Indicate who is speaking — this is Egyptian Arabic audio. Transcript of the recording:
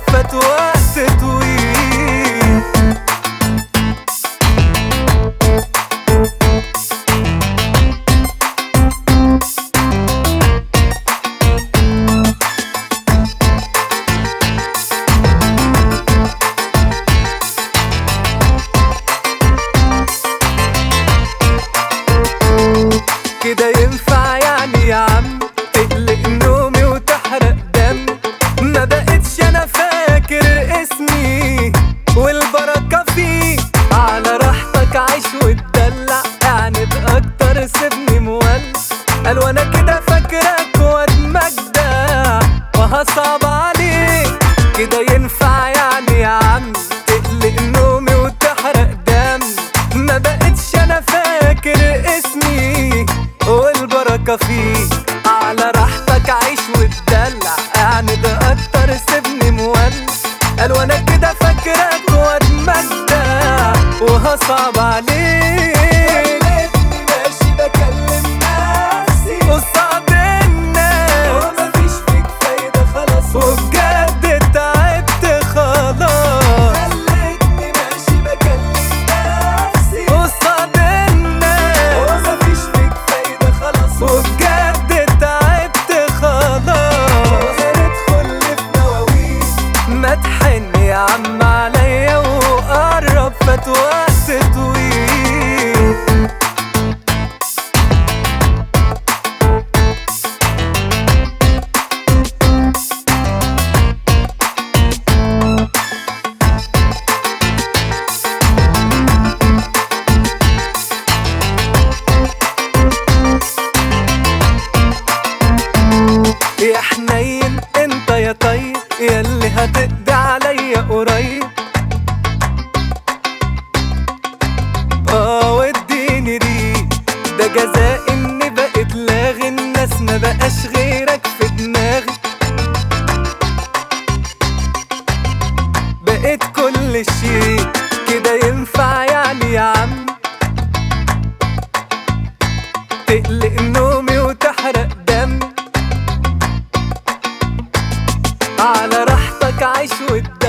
Speaker 1: فات وقت طويل كده ينفع يعني يا عم تقلق نومي وتحرق دم ما بقتش انا فاكر اسمي والبركة فيه على راحتك عيش وتدلع يعني باكتر سيبني مولع قال وانا كده فاكرك واد مجدع وهصعب عليك كده ينفع يعني يا عم تقلق نومي وتحرق دم ما بقتش انا فاكر اسمي والبركة فيك على راحتك عيش وتدلع يعني ده اكتر سيبني مولع قال وانا كده فاكرك واد مجدع وهصعب عليك ماشي بكلم نفسي قصاد الناس ومفيش فيك فايدة خلاص وبجد تعبت خلاص خلتني ماشي بكلم نفسي قصاد الناس ومفيش فيك فايدة خلاص وبجد تعبت خلاص ندخل في نواويل ما تحن يا عم عليا وقرب فات وقت طويل يا حنين انت يا طيب يا اللي هتقضي عليا قريب اه واديني ريق ده جزاء اني بقيت لاغي الناس ما بقاش غيرك في دماغي بقيت كل شيء كده ينفع يعني يا عم تقلق نومي وتحرق دمي على راحتك عيش وتدلع